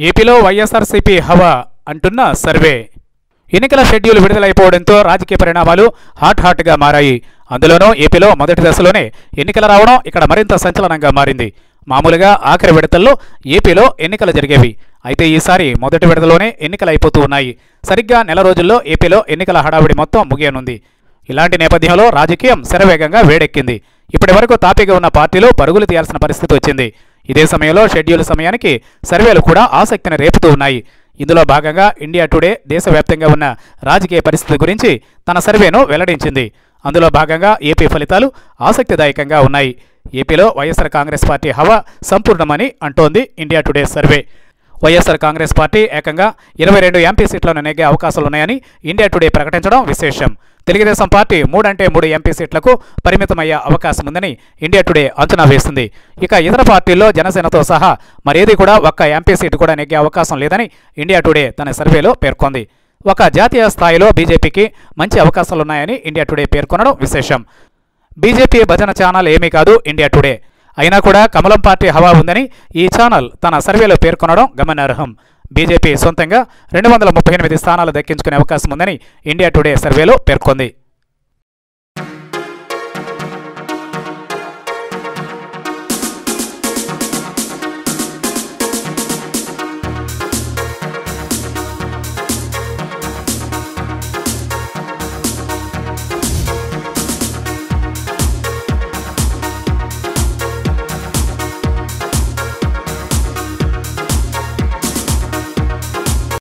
ఏపీలో వైఎస్ఆర్సీపీ హవా అంటున్న సర్వే ఎన్నికల షెడ్యూల్ విడుదలైపోవడంతో రాజకీయ పరిణామాలు హాట్ హాట్గా మారాయి అందులోనూ ఏపీలో మొదటి దశలోనే ఎన్నికలు రావడం ఇక్కడ మరింత సంచలనంగా మారింది మామూలుగా ఆఖరి విడతల్లో ఏపీలో ఎన్నికలు జరిగేవి అయితే ఈసారి మొదటి విడతలోనే ఎన్నికలు అయిపోతూ ఉన్నాయి సరిగ్గా నెల రోజుల్లో ఏపీలో ఎన్నికల హడావిడి మొత్తం ముగియనుంది ఇలాంటి నేపథ్యంలో రాజకీయం శరవేగంగా వేడెక్కింది ఇప్పటి వరకు తాపీగా ఉన్న పార్టీలు పరుగులు తీయాల్సిన పరిస్థితి వచ్చింది ఇదే సమయంలో షెడ్యూల్ సమయానికి సర్వేలు కూడా ఆసక్తిని రేపుతూ ఉన్నాయి ఇందులో భాగంగా ఇండియా టుడే దేశవ్యాప్తంగా ఉన్న రాజకీయ పరిస్థితి గురించి తన సర్వేను వెల్లడించింది అందులో భాగంగా ఏపీ ఫలితాలు ఆసక్తిదాయకంగా ఉన్నాయి ఏపీలో వైఎస్ఆర్ కాంగ్రెస్ పార్టీ హవా సంపూర్ణమని అంటోంది India Today survey YSR Congress party ఏకంగా ఇరవై రెండు ఎంపీ సీట్లను నెగ్గే అవకాశాలున్నాయని ఇండియా టుడే ప్రకటించడం విశేషం తెలుగుదేశం పార్టీ మూడంటే మూడు ఎంపీ సీట్లకు పరిమితమయ్యే అవకాశం ఉందని ఇండియా టుడే అంచనా వేసింది ఇక ఇతర పార్టీల్లో జనసేనతో సహా మరేది కూడా ఒక్క ఎంపీ సీటు కూడా నెగ్గే అవకాశం లేదని ఇండియా టుడే తన సర్వేలో పేర్కొంది ఒక జాతీయ స్థాయిలో బీజేపీకి మంచి అవకాశాలున్నాయని ఇండియా టుడే పేర్కొనడం విశేషం బీజేపీ భజన ఛానల్ ఏమీ కాదు ఇండియా టుడే అయినా కూడా కమలం పార్టీ హవా ఉందని ఈ ఛానల్ తన సర్వేలో పేర్కొనడం గమనార్హం బీజేపీ సొంతంగా రెండు వందల ముప్పై ఎనిమిది స్థానాలు దక్కించుకునే అవకాశం ఉందని ఇండియా టుడే సర్వేలో పేర్కొంది